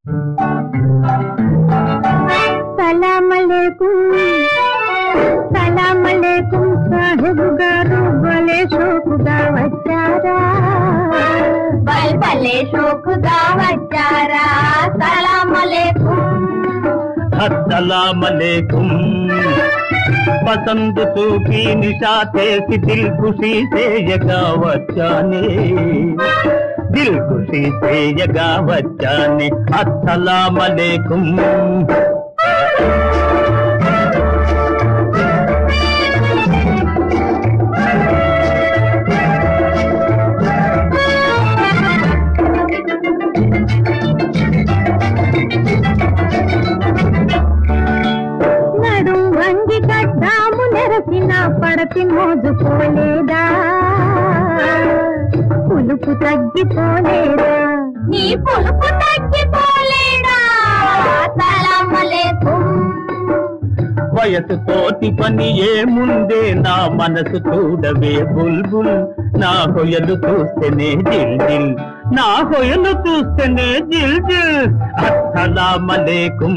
సలాం అలైకుం సలాం అలైకుం సాహెబ్ గారు భలే షోకుగా వచ్చారా బల్ భలే షోకుగా వచ్చారా సలాం అలేకుం అస్సలామలేకుం పసందు చూపి నిషా చేసి దిల్ ఖుషి చేయగా వచ్చానే దిల్ ఖుషి చేయగా వచ్చానే అస్సలామలేకుం నడుం వంగి కట్టాము నెరసిన పడతి మోజుకోలేదా పులుపు తగ్గిపోలేదా నీ పులుపు తగ్గిపోలేదా సలాం అలేకుం వయసు తోటి పని ఏముందే నా మనసు చూడవే బుల్బుల్ నా హొయలు చూస్తేనే జిల్ జిల్ నా హొయలు చూస్తేనే జిల్ జిల్ అస్సలామలేకుం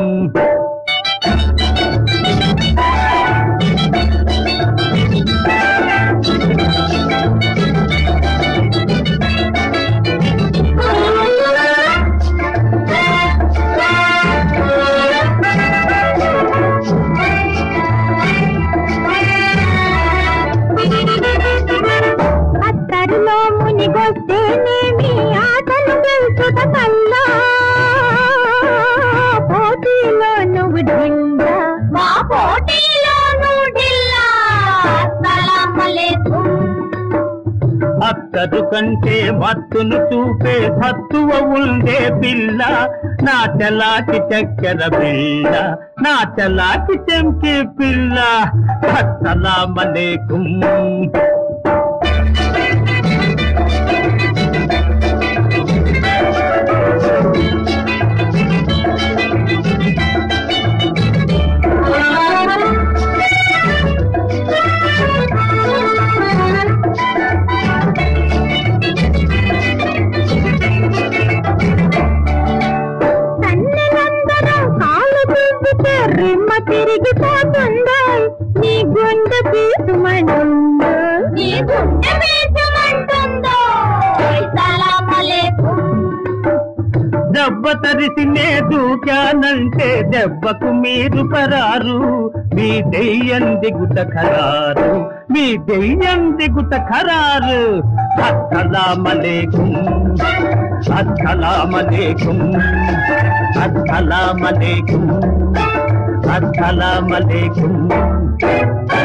అత్తరిలో మునిగొస్తేనేమి ఆటలు గెలుచుట కల్లా పోటీలో నువ్వు ఢిల్లా మా పోటీలో నూడిల్లా సలాం అలేకుం అక్కదు కంటే మత్తును చూపే సత్తువ ఉండే పిల్ల నా చలాకి చక్కెర పిల్ల నా చలాకి చెంకి పిల్ల అస్సలామలేకుం తన్నెలందరం కాళ్ళు దువ్వితే రిమ్మ తిరిగిపోతుందో నీ గుండె పీసుమంటుందో నీ గుండె పేచమంటుందో సలాం అలేకుం దెబ్బ తరిసినే దూకానంటే దెబ్బకు మీరు పరారు మీ దెయ్యం దిగుట ఖరారు మీ దెయ్యం దిగుట ఖరారు అస్సలామలేకుం అస్సలామలేకుం అస్సలామలేకుం అస్సలామలేకుం